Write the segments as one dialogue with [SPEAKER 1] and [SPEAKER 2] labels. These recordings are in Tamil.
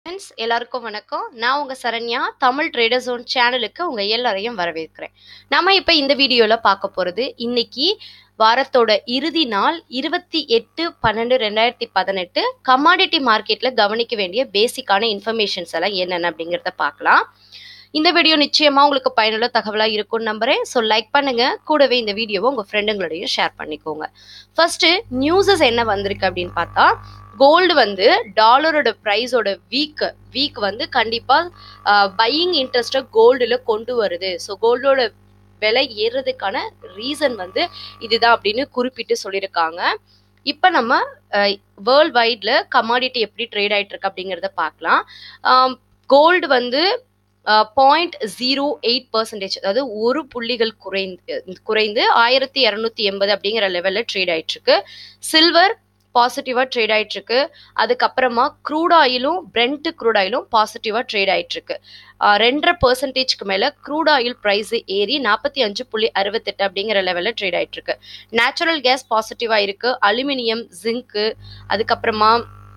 [SPEAKER 1] ஃப்ரெண்ட்ஸ் எல்லாருக்கும் வணக்கம் நான் உங்கள் சரண்யா தமிழ் ட்ரேடர் ஜோன் சேனலுக்கு உங்கள் எல்லாரையும் வரவேற்கிறேன் நம்ம இப்போ இந்த வீடியோவில் பார்க்க போகிறது இன்னைக்கு வாரத்தோட இறுதி நாள் இருபத்தி எட்டு பன்னெண்டு ரெண்டாயிரத்தி பதினெட்டு கமாடிட்டி மார்க்கெட்டில் கவனிக்க வேண்டிய பேசிக்கான இன்ஃபர்மேஷன்ஸ் எல்லாம் என்னென்ன அப்படிங்கிறத பார்க்கலாம் இந்த வீடியோ நிச்சயமாக உங்களுக்கு பயனுள்ள தகவலாக இருக்கும்னு நம்புறேன் ஸோ லைக் பண்ணுங்க கூடவே இந்த வீடியோவை உங்கள் ஃப்ரெண்டுங்களோடையும் ஷேர் பண்ணிக்கோங்க ஃபர்ஸ்ட் நியூஸஸ் என்ன வந்திருக்கு அப்படின்னு பார்த்தா கோல்டு வந்து டாலரோட ப்ரைஸோட வீக் வீக் வந்து கண்டிப்பாக பையிங் இன்ட்ரெஸ்ட்டை கோல்டில் கொண்டு வருது ஸோ கோல்டோட விலை ஏறுறதுக்கான ரீசன் வந்து இதுதான் அப்படின்னு குறிப்பிட்டு சொல்லியிருக்காங்க இப்போ நம்ம வேர்ல்ட் வைடில் கமாடிட்டி எப்படி ட்ரேட் ஆகிட்டு இருக்கு அப்படிங்கிறத பார்க்கலாம் கோல்டு வந்து பாயிண்ட் ஜீரோ எயிட் பர்சன்டேஜ் அதாவது ஒரு புள்ளிகள் குறைந்து குறைந்து ஆயிரத்தி இரநூத்தி எண்பது அப்படிங்கிற லெவலில் ட்ரேட் ஆயிட்டு இருக்கு சில்வர் பாசிட்டிவாக ட்ரேட் ஆயிட்டு இருக்கு அதுக்கப்புறமா க்ரூட் ஆயிலும் பிரெண்ட் க்ரூட் ஆயிலும் பாசிட்டிவாக ட்ரேட் ஆயிட்டு இருக்கு ரெண்டரை பர்சன்டேஜ்க்கு மேலே க்ரூட் ஆயில் ப்ரைஸ் ஏறி நாற்பத்தி அஞ்சு புள்ளி அறுபத்தெட்டு அப்படிங்கிற லெவலில் ட்ரேட் ஆயிட்டு இருக்கு நேச்சுரல் கேஸ் பாசிட்டிவாக இருக்கு அலுமினியம் ஜிங்க்கு அதுக்கப்புறமா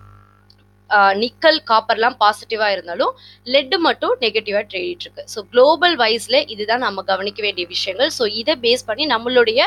[SPEAKER 1] நிக்கல் காப்பர்லாம் பாசிட்டிவாக இருந்தாலும் லெட்டு மட்டும் நெகட்டிவாக ட்ரேட் இருக்கு ஸோ குளோபல் வைஸில் இதுதான் நம்ம கவனிக்க வேண்டிய விஷயங்கள் ஸோ இதை பேஸ் பண்ணி நம்மளுடைய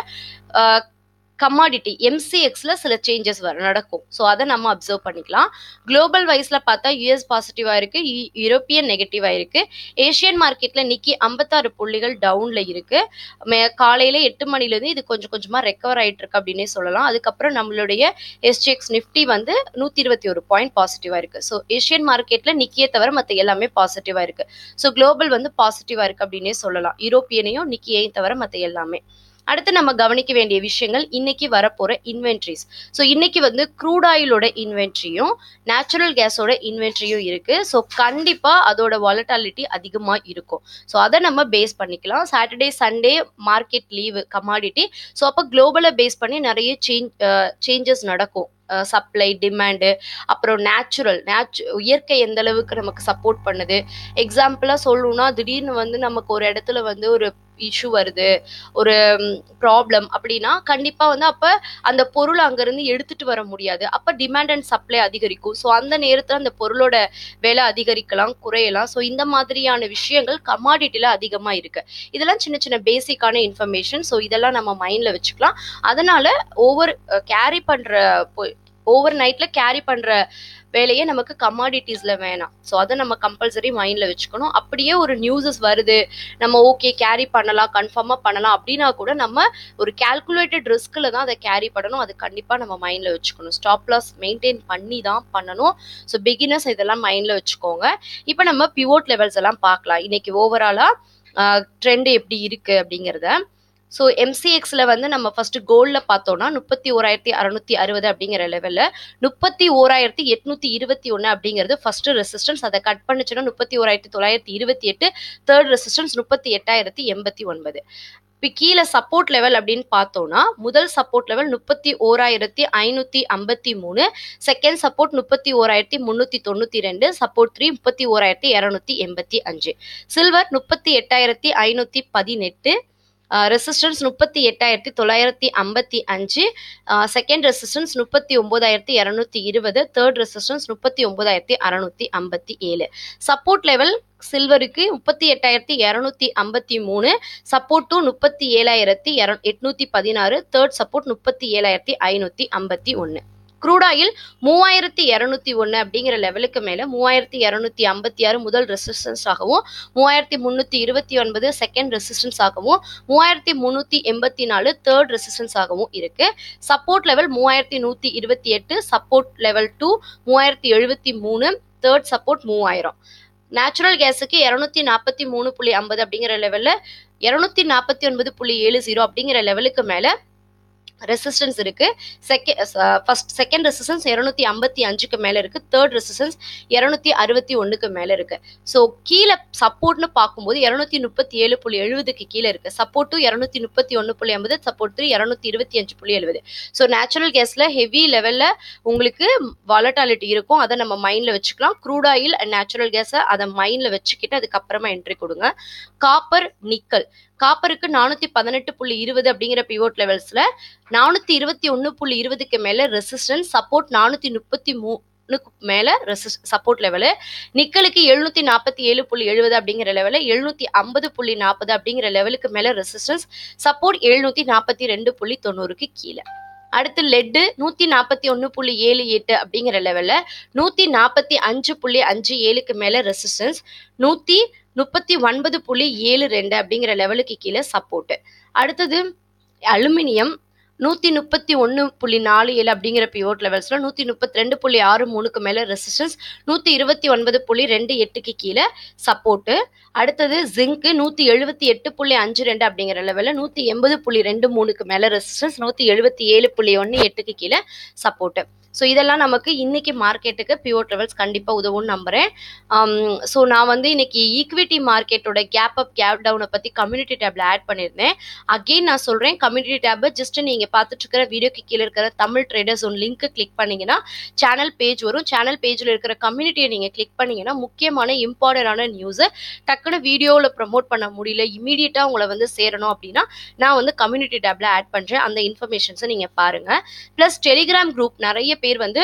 [SPEAKER 1] கமாடிட்டி எம்சிஎக்ஸில் சில சேஞ்சஸ் வர நடக்கும் ஸோ அதை நம்ம அப்சர்வ் பண்ணிக்கலாம் குளோபல் வைஸில் பார்த்தா யூஎஸ் பாசிட்டிவாக இருக்குது யூரோப்பியன் நெகட்டிவாக இருக்குது ஏஷியன் மார்க்கெட்டில் நிக்கி ஐம்பத்தாறு புள்ளிகள் டவுனில் இருக்குது காலையில் எட்டு மணிலேருந்து இது கொஞ்சம் கொஞ்சமாக ரெக்கவர் ஆகிட்டு இருக்கு அப்படின்னே சொல்லலாம் அதுக்கப்புறம் நம்மளுடைய எஸ்டிஎக்ஸ் நிஃப்டி வந்து நூற்றி இருபத்தி ஒரு பாயிண்ட் பாசிட்டிவாக இருக்குது ஸோ ஏஷியன் மார்க்கெட்டில் நிக்கியை தவிர மற்ற எல்லாமே பாசிட்டிவாக இருக்குது ஸோ குளோபல் வந்து பாசிட்டிவாக இருக்குது அப்படின்னே சொல்லலாம் யூரோப்பியனையும் நிக்கியையும் தவிர மற்ற எல்லாமே அடுத்து நம்ம கவனிக்க வேண்டிய விஷயங்கள் இன்னைக்கு வரப்போற இன்வென்ட்ரிஸ் ஸோ இன்னைக்கு வந்து க்ரூட் ஆயிலோட இன்வென்ட்ரியும் நேச்சுரல் கேஸோட இன்வென்ட்ரியும் இருக்கு ஸோ கண்டிப்பா அதோட வாலட்டாலிட்டி அதிகமாக இருக்கும் ஸோ அதை நம்ம பேஸ் பண்ணிக்கலாம் Saturday Sunday market leave commodity so அப்போ குளோபலை பேஸ் பண்ணி நிறைய சேஞ்ச் சேஞ்சஸ் நடக்கும் சப்ளை டிமாண்டு அப்புறம் நேச்சுரல் நேச்சு இயற்கை எந்த அளவுக்கு நமக்கு சப்போர்ட் பண்ணுது எக்ஸாம்பிளாக சொல்லணும்னா திடீர்னு வந்து நமக்கு ஒரு இடத்துல வந்து ஒரு இஷ்யூ வருது ஒரு ப்ராப்ளம் அப்படின்னா கண்டிப்பாக வந்து அப்போ அந்த பொருள் அங்கேருந்து எடுத்துட்டு வர முடியாது அப்போ டிமாண்ட் அண்ட் சப்ளை அதிகரிக்கும் ஸோ அந்த நேரத்தில் அந்த பொருளோட விலை அதிகரிக்கலாம் குறையலாம் ஸோ இந்த மாதிரியான விஷயங்கள் கமாடிட்டியில் அதிகமாக இருக்கு இதெல்லாம் சின்ன சின்ன பேசிக்கான இன்ஃபர்மேஷன் ஸோ இதெல்லாம் நம்ம மைண்டில் வச்சுக்கலாம் அதனால ஒவ்வொரு கேரி பண்ணுற ஓவர் நைட்டில் கேரி பண்ணுற வேலையே நமக்கு கமாடிட்டிஸில் வேணாம் ஸோ அதை நம்ம கம்பல்சரி மைண்டில் வச்சுக்கணும் அப்படியே ஒரு நியூஸஸ் வருது நம்ம ஓகே கேரி பண்ணலாம் கன்ஃபார்மாக பண்ணலாம் அப்படின்னா கூட நம்ம ஒரு கேல்குலேட்டட் ரிஸ்கில் தான் அதை கேரி பண்ணணும் அது கண்டிப்பாக நம்ம மைண்டில் வச்சுக்கணும் ஸ்டாப் லாஸ் மெயின்டைன் பண்ணி தான் பண்ணணும் ஸோ பிகினர்ஸ் இதெல்லாம் மைண்டில் வச்சுக்கோங்க இப்போ நம்ம பிவோட் லெவல்ஸ் எல்லாம் பார்க்கலாம் இன்னைக்கு ஓவராலாக ட்ரெண்ட் எப்படி இருக்குது அப்படிங்கிறத ஸோ எம்சிஎக்ஸில் வந்து நம்ம ஃபஸ்ட்டு கோல்டில் பார்த்தோம்னா முப்பத்தி ஓராயிரத்தி அறநூற்றி அறுபது அப்படிங்கிற லெவலில் முப்பத்தி ஓராயிரத்தி எட்நூற்றி இருபத்தி ஒன்று அப்படிங்கிறது ஃபஸ்ட்டு ரெசிஸ்டன்ஸ் அதை கட் பண்ணிச்சுன்னா முப்பத்தி ஓராயிரத்தி தொள்ளாயிரத்தி இருபத்தி எட்டு தேர்ட் ரெசிஸ்டன்ஸ் முப்பத்தி எட்டாயிரத்தி எண்பத்தி ஒன்பது இப்போ கீழே சப்போர்ட் லெவல் அப்படின்னு பார்த்தோம்னா முதல் சப்போர்ட் லெவல் முப்பத்தி ஓராயிரத்தி ஐநூற்றி ஐம்பத்தி மூணு செகண்ட் சப்போர்ட் முப்பத்தி ஓராயிரத்தி முந்நூற்றி தொண்ணூற்றி ரெண்டு சப்போர்ட் த்ரீ முப்பத்தி ஓராயிரத்தி இரநூத்தி எண்பத்தி அஞ்சு சில்வர் முப்பத்தி எட்டாயிரத்தி ஐநூற்றி பதினெட்டு ரெசிஸ்டன்ஸ் முப்பத்தி எட்டாயிரத்தி தொள்ளாயிரத்தி ஐம்பத்தி அஞ்சு செகண்ட் ரெசிஸ்டன்ஸ் முப்பத்தி ஒம்போதாயிரத்தி இரநூத்தி இருபது தேர்ட் ரெசிஸ்டன்ஸ் முப்பத்தி ஒம்போதாயிரத்தி அறநூற்றி ஐம்பத்தி ஏழு சப்போர்ட் லெவல் சில்வருக்கு முப்பத்தி எட்டாயிரத்தி இரநூத்தி ஐம்பத்தி மூணு சப்போர்ட் டூ முப்பத்தி ஏழாயிரத்தி எட்நூத்தி பதினாறு தேர்ட் சப்போர்ட் முப்பத்தி ஏழாயிரத்தி ஐநூற்றி ஐம்பத்தி ஒன்று க்ரூடாயில் மூவாயிரத்தி இரநூத்தி ஒன்று அப்படிங்கிற லெவலுக்கு மேலே மூவாயிரத்தி இரநூத்தி ஐம்பத்தி ஆறு முதல் ரெசிஸ்டன்ஸ் ஆகவும் மூவாயிரத்தி முந்நூற்றி இருபத்தி ஒன்பது செகண்ட் ரெசிஸ்டன்ஸ் ஆகவும் மூவாயிரத்தி முந்நூற்றி எண்பத்தி நாலு தேர்ட் ரெசிஸ்டன்ஸ் ஆகவும் இருக்கு சப்போர்ட் லெவல் மூவாயிரத்தி நூற்றி இருபத்தி எட்டு சப்போர்ட் லெவல் டூ மூவாயிரத்தி எழுபத்தி மூணு தேர்ட் சப்போர்ட் மூவாயிரம் நேச்சுரல் கேஸுக்கு இரநூத்தி நாற்பத்தி மூணு புள்ளி ஐம்பது அப்படிங்கிற லெவலில் இரநூத்தி நாற்பத்தி ஒன்பது புள்ளி ஏழு ஜீரோ அப்படிங்கிற லெவலுக்கு மேலே ரெசிஸ்டன்ஸ் இருக்கு செகண்ட் ஃபர்ஸ்ட் செகண்ட் ரெசிஸ்டன்ஸ் இரநூத்தி ஐம்பத்தி அஞ்சுக்கு மேலே இருக்கு தேர்ட் ரெசிஸ்டன்ஸ் இரநூத்தி அறுபத்தி ஒன்றுக்கு மேலே இருக்கு ஸோ கீழே சப்போர்ட்னு பார்க்கும்போது இரநூத்தி முப்பத்தி ஏழு புள்ளி எழுபதுக்கு கீழே இருக்கு சப்போர்ட் டூ இரநூத்தி முப்பத்தி ஒன்று புள்ளி ஐம்பது சப்போர்ட் த்ரீ இரநூத்தி இருபத்தி அஞ்சு புள்ளி எழுபது ஸோ நேச்சுரல் கேஸில் ஹெவி லெவலில் உங்களுக்கு வாலட்டாலிட்டி இருக்கும் அதை நம்ம மைண்டில் வச்சுக்கலாம் க்ரூட் ஆயில் அண்ட் நேச்சுரல் கேஸை அதை மைண்டில் வச்சுக்கிட்டு அதுக்கப்புறமா என்ட்ரி கொடுங்க காப்பர் நிக்கல் காப்பருக்கு நானூற்றி பதினெட்டு புள்ளி இருபது அப்படிங்கிற பிவோட் லெவல்ஸில் நானூற்றி இருபத்தி ஒன்று புள்ளி இருபதுக்கு மேலே ரெசிஸ்டன்ஸ் சப்போர்ட் நானூற்றி முப்பத்தி மூ ஒன்றுக்கு மேலே ரெசிஸ் சப்போர்ட் லெவலு நிக்கலுக்கு எழுநூற்றி நாற்பத்தி ஏழு புள்ளி எழுபது அப்படிங்கிற லெவலில் எழுநூற்றி ஐம்பது புள்ளி நாற்பது அப்படிங்கிற லெவலுக்கு மேலே ரெசிஸ்டன்ஸ் சப்போர்ட் எழுநூற்றி நாற்பத்தி ரெண்டு புள்ளி தொண்ணூறுக்கு கீழே அடுத்து லெட்டு நூற்றி நாற்பத்தி ஒன்று புள்ளி ஏழு எட்டு அப்படிங்கிற லெவலில் நூற்றி நாற்பத்தி அஞ்சு புள்ளி அஞ்சு ஏழுக்கு மேலே ரெசிஸ்டன்ஸ் நூற்றி முப்பத்தி ஒன்பது புள்ளி ஏழு ரெண்டு அப்படிங்கிற லெவலுக்கு கீழே சப்போர்ட்டு அடுத்தது அலுமினியம் நூற்றி முப்பத்தி ஒன்று புள்ளி நாலு ஏழு அப்படிங்கிற பிவோட் லெவல்ஸில் நூற்றி முப்பத்தி ரெண்டு புள்ளி ஆறு மூணுக்கு மேலே ரெசிஸ்டன்ஸ் நூற்றி இருபத்தி ஒன்பது புள்ளி ரெண்டு எட்டுக்கு கீழே சப்போர்ட்டு அடுத்தது ஜிங்க்கு நூற்றி எழுபத்தி எட்டு புள்ளி அஞ்சு ரெண்டு அப்படிங்கிற லெவலில் நூற்றி எண்பது புள்ளி ரெண்டு மூணுக்கு மேலே ரெசிஸ்டன்ஸ் நூற்றி எழுபத்தி ஏழு புள்ளி ஒன்று எட்டுக்கு கீழே சப்போர்ட்டு ஸோ இதெல்லாம் நமக்கு இன்னைக்கு மார்க்கெட்டுக்கு பிவோட் லெவல்ஸ் கண்டிப்பாக உதவும்னு நம்புகிறேன் ஸோ நான் வந்து இன்னைக்கு ஈக்விட்டி மார்க்கெட்டோட கேப் அப் கேப் டவுனை பற்றி கம்யூனிட்டி டேப்ல ஆட் பண்ணியிருந்தேன் அகெயின் நான் சொல்கிறேன் கம்யூனிட்டி டேப்பை ஜஸ்ட் நீங்கள் பார்த்துட்டு இருக்கிற வீடியோக்கு கீழே இருக்கிற தமிழ் ட்ரேடர்ஸ் ஒன் லிங்க்கு கிளிக் பண்ணீங்கன்னா சேனல் பேஜ் வரும் சேனல் பேஜில் இருக்கிற கம்யூனிட்டியை நீங்கள் கிளிக் பண்ணீங்கன்னா முக்கியமான இம்பார்ட்டண்டான நியூஸை டக்குன்னு வீடியோவில் ப்ரமோட் பண்ண முடியல இமீடியட்டாக உங்களை வந்து சேரணும் அப்படின்னா நான் வந்து கம்யூனிட்டி டேப்ல ஆட் பண்ணுறேன் அந்த இன்ஃபர்மேஷன்ஸை நீங்கள் பாருங்கள் ப்ளஸ் டெலிகிராம் குரூப் நிறைய பேர் வந்து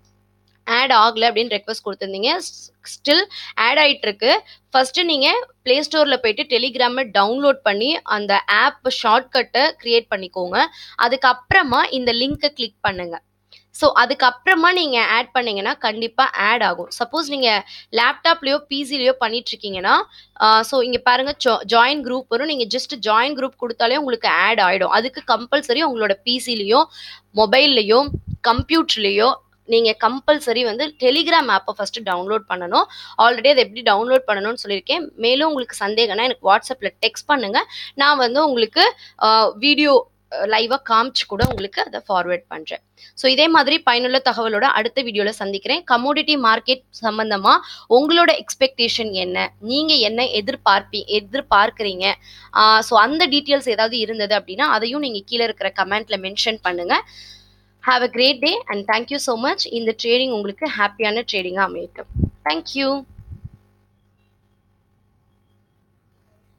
[SPEAKER 1] ஆட் ஆகலை அப்படின்னு ரெக்வஸ்ட் கொடுத்துருந்தீங்க ஸ்டில் ஆட் ஆகிட்டு இருக்கு ஃபர்ஸ்ட்டு நீங்கள் ப்ளே ஸ்டோரில் போயிட்டு டெலிகிராமை டவுன்லோட் பண்ணி அந்த ஆப் ஷார்ட்கட்டை க்ரியேட் பண்ணிக்கோங்க அதுக்கப்புறமா இந்த லிங்க்கை கிளிக் பண்ணுங்க ஸோ அதுக்கப்புறமா நீங்கள் ஆட் பண்ணீங்கன்னா கண்டிப்பாக ஆட் ஆகும் சப்போஸ் நீங்கள் லேப்டாப்லேயோ பிசிலேயோ பண்ணிட்டு இருக்கீங்கன்னா ஸோ இங்கே பாருங்கள் ஜா ஜாயின் குரூப் வரும் நீங்கள் ஜஸ்ட் ஜாயின் குரூப் கொடுத்தாலே உங்களுக்கு ஆட் ஆகிடும் அதுக்கு கம்பல்சரி உங்களோட பிசிலேயோ மொபைல்லையோ கம்ப்யூட்டர்லேயோ நீங்கள் கம்பல்சரி வந்து டெலிகிராம் ஆப்பை ஃபஸ்ட்டு டவுன்லோட் பண்ணணும் ஆல்ரெடி அதை எப்படி டவுன்லோட் பண்ணணும்னு சொல்லியிருக்கேன் மேலும் உங்களுக்கு சந்தேகம்னா எனக்கு வாட்ஸ்அப்பில் டெக்ஸ்ட் பண்ணுங்கள் நான் வந்து உங்களுக்கு வீடியோ லைவாக காமிச்சு கூட உங்களுக்கு அதை ஃபார்வேர்ட் பண்ணுறேன் ஸோ இதே மாதிரி பயனுள்ள தகவலோட அடுத்த வீடியோவில் சந்திக்கிறேன் கமோடிட்டி மார்க்கெட் சம்மந்தமாக உங்களோட எக்ஸ்பெக்டேஷன் என்ன நீங்கள் என்ன எதிர்பார்ப்பி எதிர்பார்க்குறீங்க ஸோ அந்த டீட்டெயில்ஸ் ஏதாவது இருந்தது அப்படின்னா அதையும் நீங்கள் கீழே இருக்கிற கமெண்ட்டில் மென்ஷன் பண்ணுங்கள் have a great day and thank you so much இந்த ட்ரேடிங் உங்களுக்கு ஹாப்பியான ட்ரேடிங்காக அமையட்டும் தேங்க்யூ